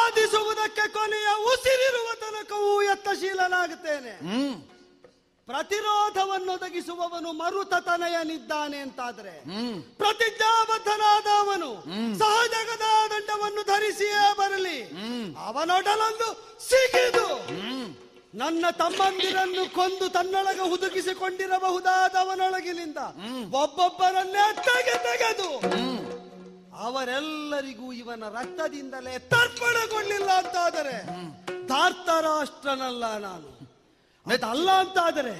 ಸಾಧಿಸುವುದಕ್ಕೆ ಕೊನೆಯ ಉಸಿರಿರುವ ತನಕವೂ ಯತ್ನಶೀಲನಾಗುತ್ತೇನೆ ಹ್ಮ್ ಪ್ರತಿರೋಧವನ್ನೊದಗಿಸುವವನು ಮರುತತನಯನಿದ್ದಾನೆ ಅಂತಾದ್ರೆ ಹ್ಮ್ ಪ್ರತಿಜ್ಞಾಬದ್ಧನಾದ ಅವನು ಸಹಜಗದ ದಂಡವನ್ನು ಧರಿಸಿಯೇ ಬರಲಿ ಅವನೊಡಲೊಂದು ಸಿಗಿದು ನನ್ನ ತಮ್ಮಂದಿರನ್ನು ಕೊಂದು ತನ್ನೊಳಗೆ ಹುದುಗಿಸಿಕೊಂಡಿರಬಹುದಾದವನೊಳಗಿನಿಂದ ಒಬ್ಬೊಬ್ಬರನ್ನೇ ತೆಗೆ ತೆಗೆದು ಅವರೆಲ್ಲರಿಗೂ ಇವನ ರಕ್ತದಿಂದಲೇ ತರ್ಪಣಗೊಳ್ಳಿಲ್ಲ ಅಂತಾದರೆ ಧಾರ್ತರಾಷ್ಟ್ರನಲ್ಲ ನಾನು ಅದಲ್ಲ ಅಂತಾದರೆ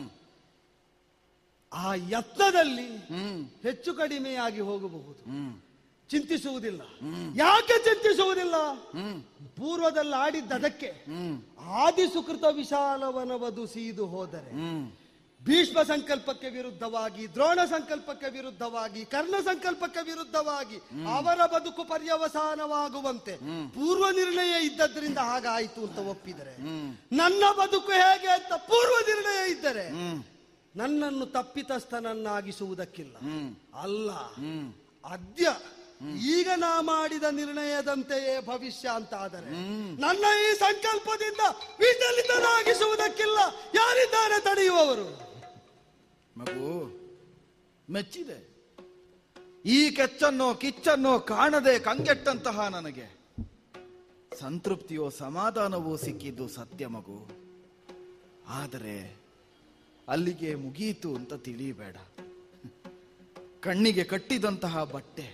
ಆ ಯತ್ನದಲ್ಲಿ ಹ್ಮ್ ಹೆಚ್ಚು ಕಡಿಮೆಯಾಗಿ ಹೋಗಬಹುದು ಹ್ಮ್ ಚಿಂತಿಸುವುದಿಲ್ಲ ಯಾಕೆ ಚಿಂತಿಸುವುದಿಲ್ಲ ಹ್ಮ್ ಪೂರ್ವದಲ್ಲಿ ಆಡಿದ್ದದಕ್ಕೆ ಹ್ಮ್ ಆದಿ ಸುಕೃತ ವಿಶಾಲವನವದು ಸೀದು ಹೋದರೆ ಹ್ಮ್ ಭೀಷ್ಮ ಸಂಕಲ್ಪಕ್ಕೆ ವಿರುದ್ಧವಾಗಿ ದ್ರೋಣ ಸಂಕಲ್ಪಕ್ಕೆ ವಿರುದ್ಧವಾಗಿ ಕರ್ಣ ಸಂಕಲ್ಪಕ್ಕೆ ವಿರುದ್ಧವಾಗಿ ಅವರ ಬದುಕು ಪರ್ಯವಸಾನವಾಗುವಂತೆ ಪೂರ್ವ ನಿರ್ಣಯ ಇದ್ದದ್ರಿಂದ ಹಾಗಾಯಿತು ಅಂತ ಒಪ್ಪಿದರೆ ನನ್ನ ಬದುಕು ಹೇಗೆ ಅಂತ ಪೂರ್ವ ನಿರ್ಣಯ ಇದ್ದರೆ ಹ್ಮ್ ನನ್ನನ್ನು ತಪ್ಪಿತಸ್ಥನನ್ನಾಗಿಸುವುದಕ್ಕಿಲ್ಲ ಹ್ಮ್ ಅಲ್ಲ ಹ್ಮ್ ಅದ್ಯ ಈಗ ನಾ ಮಾಡಿದ ನಿರ್ಣಯದಂತೆಯೇ ಭವಿಷ್ಯ ಅಂತ ಆದರೆ ನನ್ನ ಈ ಸಂಕಲ್ಪದಿಂದ ವಿಚಲಿತನಾಗಿಸುವುದಕ್ಕಿಲ್ಲ ಯಾರಿದ್ದಾರೆ ತಡೆಯುವವರು ಮಗು ಮೆಚ್ಚಿದೆ ಈ ಕೆಚ್ಚನ್ನೋ ಕಿಚ್ಚನ್ನೋ ಕಾಣದೆ ಕಂಗೆಟ್ಟಂತಹ ನನಗೆ ಸಂತೃಪ್ತಿಯೋ ಸಮಾಧಾನವೋ ಸಿಕ್ಕಿದ್ದು ಸತ್ಯ ಮಗು ಆದರೆ ಅಲ್ಲಿಗೆ ಮುಗಿಯಿತು ಅಂತ ತಿಳಿಯಬೇಡ ಕಣ್ಣಿಗೆ ಕಟ್ಟಿದಂತಹ ಬಟ್ಟೆ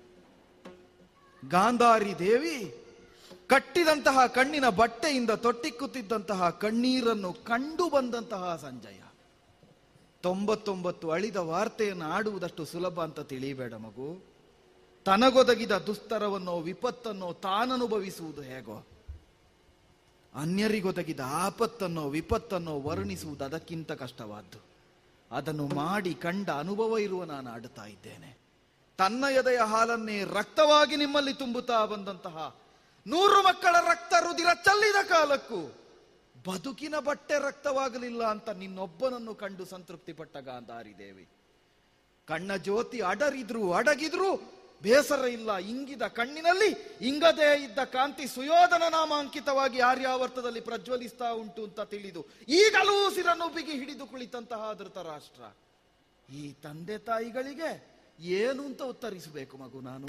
ಗಾಂಧಾರಿ ದೇವಿ ಕಟ್ಟಿದಂತಹ ಕಣ್ಣಿನ ಬಟ್ಟೆಯಿಂದ ತೊಟ್ಟಿಕ್ಕುತ್ತಿದ್ದಂತಹ ಕಣ್ಣೀರನ್ನು ಕಂಡು ಬಂದಂತಹ ಸಂಜಯ ತೊಂಬತ್ತೊಂಬತ್ತು ಅಳಿದ ವಾರ್ತೆಯನ್ನು ಆಡುವುದಷ್ಟು ಸುಲಭ ಅಂತ ತಿಳಿಯಬೇಡ ಮಗು ತನಗೊದಗಿದ ದುಸ್ತರವನ್ನೋ ವಿಪತ್ತನ್ನೋ ತಾನನುಭವಿಸುವುದು ಹೇಗೋ ಅನ್ಯರಿಗೊದಗಿದ ಆಪತ್ತನ್ನೋ ವಿಪತ್ತನ್ನೋ ವರ್ಣಿಸುವುದು ಅದಕ್ಕಿಂತ ಕಷ್ಟವಾದ್ದು ಅದನ್ನು ಮಾಡಿ ಕಂಡ ಅನುಭವ ಇರುವ ನಾನು ಆಡುತ್ತಾ ಇದ್ದೇನೆ ತನ್ನ ಎದೆಯ ಹಾಲನ್ನೇ ರಕ್ತವಾಗಿ ನಿಮ್ಮಲ್ಲಿ ತುಂಬುತ್ತಾ ಬಂದಂತಹ ನೂರು ಮಕ್ಕಳ ರಕ್ತ ರುದಿರ ಚೆಲ್ಲಿದ ಕಾಲಕ್ಕೂ ಬದುಕಿನ ಬಟ್ಟೆ ರಕ್ತವಾಗಲಿಲ್ಲ ಅಂತ ನಿನ್ನೊಬ್ಬನನ್ನು ಕಂಡು ಸಂತೃಪ್ತಿ ಪಟ್ಟ ಗಾಂಧಾರಿ ದೇವಿ ಕಣ್ಣ ಜ್ಯೋತಿ ಅಡರಿದ್ರು ಅಡಗಿದ್ರು ಬೇಸರ ಇಲ್ಲ ಇಂಗಿದ ಕಣ್ಣಿನಲ್ಲಿ ಇಂಗದೇ ಇದ್ದ ಕಾಂತಿ ಸುಯೋಧನ ನಾಮಾಂಕಿತವಾಗಿ ಆರ್ಯಾವರ್ತದಲ್ಲಿ ಪ್ರಜ್ವಲಿಸ್ತಾ ಉಂಟು ಅಂತ ತಿಳಿದು ಈಗಲೂ ಸಿರನ್ನು ಬಿಗಿ ಹಿಡಿದು ಕುಳಿತಂತಹ ಧೃತರಾಷ್ಟ್ರ ಈ ತಂದೆ ತಾಯಿಗಳಿಗೆ ಏನು ಅಂತ ಉತ್ತರಿಸಬೇಕು ಮಗು ನಾನು